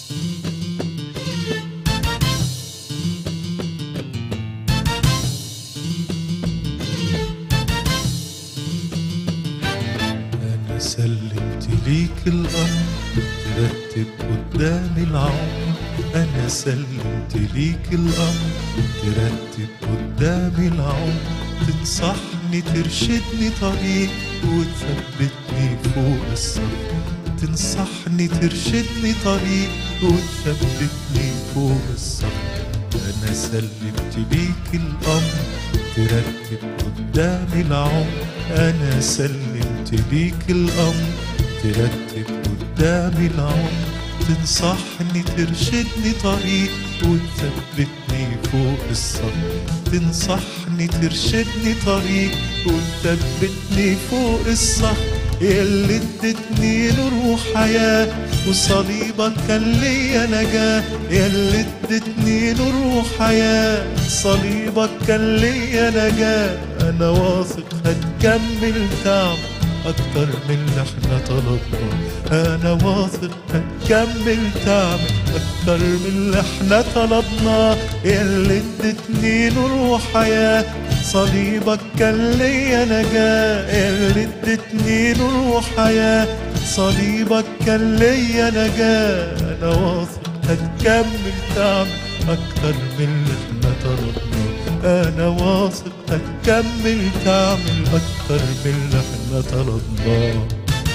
أنا سلمت ليك الأمر ترتب قدامي العمر أنا سلمت ليك الأمر ترتب قدامي العمر تنصحني ترشدني طريق وتثبتني فوق الصف تنصحني ترشدني طريق وتثبتني فوق الصف أنا سلمت ليك الأمر ترتب قدامي العمر أنا سلمت ليك الأمر ترتب قدامي العمر تنصحني ترشدني طريق وتثبتني فوق الصف تنصحني ترشدني طريق وتثبتني فوق الصف يلي ادتني نور وحياة وصليبك كان ليا نجاة يلي ادتني نور وحياة صليبك كان ليا نجاة أنا واثق هتكمل تعب أكتر من اللي احنا طلبنا أنا واثق هتكمل تعمل أكتر من اللي احنا طلبنا يلي ادتني نور وحياة صليبك كان ليا نجاة يلي ادتني نور وحياة صليبك كان ليا نجاة أنا واثق هتكمل تعمل أكتر من اللي احنا طلبنا أنا واثق هتكمل تعمل أكتر من اللي احنا طلبناه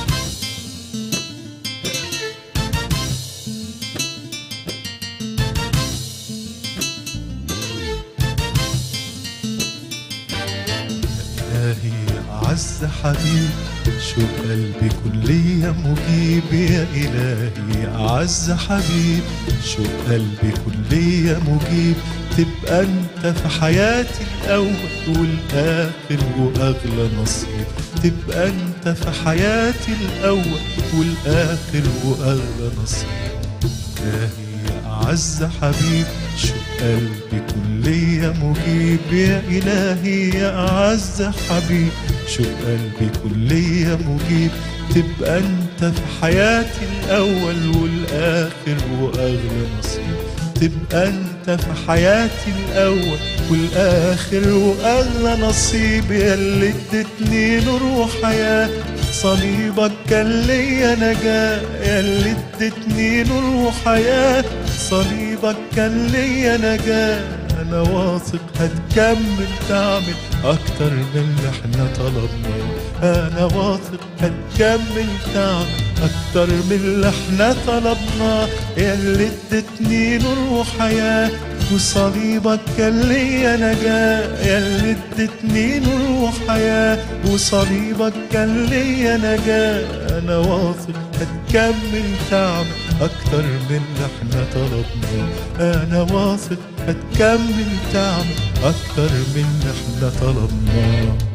إلهي أعز حبيب شو قلبي كلية مجيب يا إلهي أعز حبيب شو قلبي كلية مجيب تبقى أنت في حياتي الأول والآخر وأغلى نصيب تبقى أنت في حياتي الأول والآخر وأغلى نصيب إلهي أعز حبيب شو قلبي كلية مجيب يا إلهي يا أعز حبيب شو قلبي كلية مجيب تبقى أنت في حياتي الأول والآخر وأغلى نصيب تبقى أنت في حياتي الأول والآخر وأغلى نصيب ياللي ادتني نور وحياة صليبك كان ليا نجاة ياللي ادتني نور وحياة صليبك كان ليا نجاة أنا واثق هتكمل تعمل أكتر من اللي احنا طلبناه أنا واثق هتكمل تعمل أكتر من اللي احنا طلبناه ياللي ادتني نور وحياة وصليبك كان ليا نجاة ياللي ادتني نور وحياة وصليبك كان ليا نجاة أنا واثق هتكمل تعمل أكتر من اللي احنا طلبناه أنا واثق هتكمل تعمل أكتر من اللي احنا طلبناه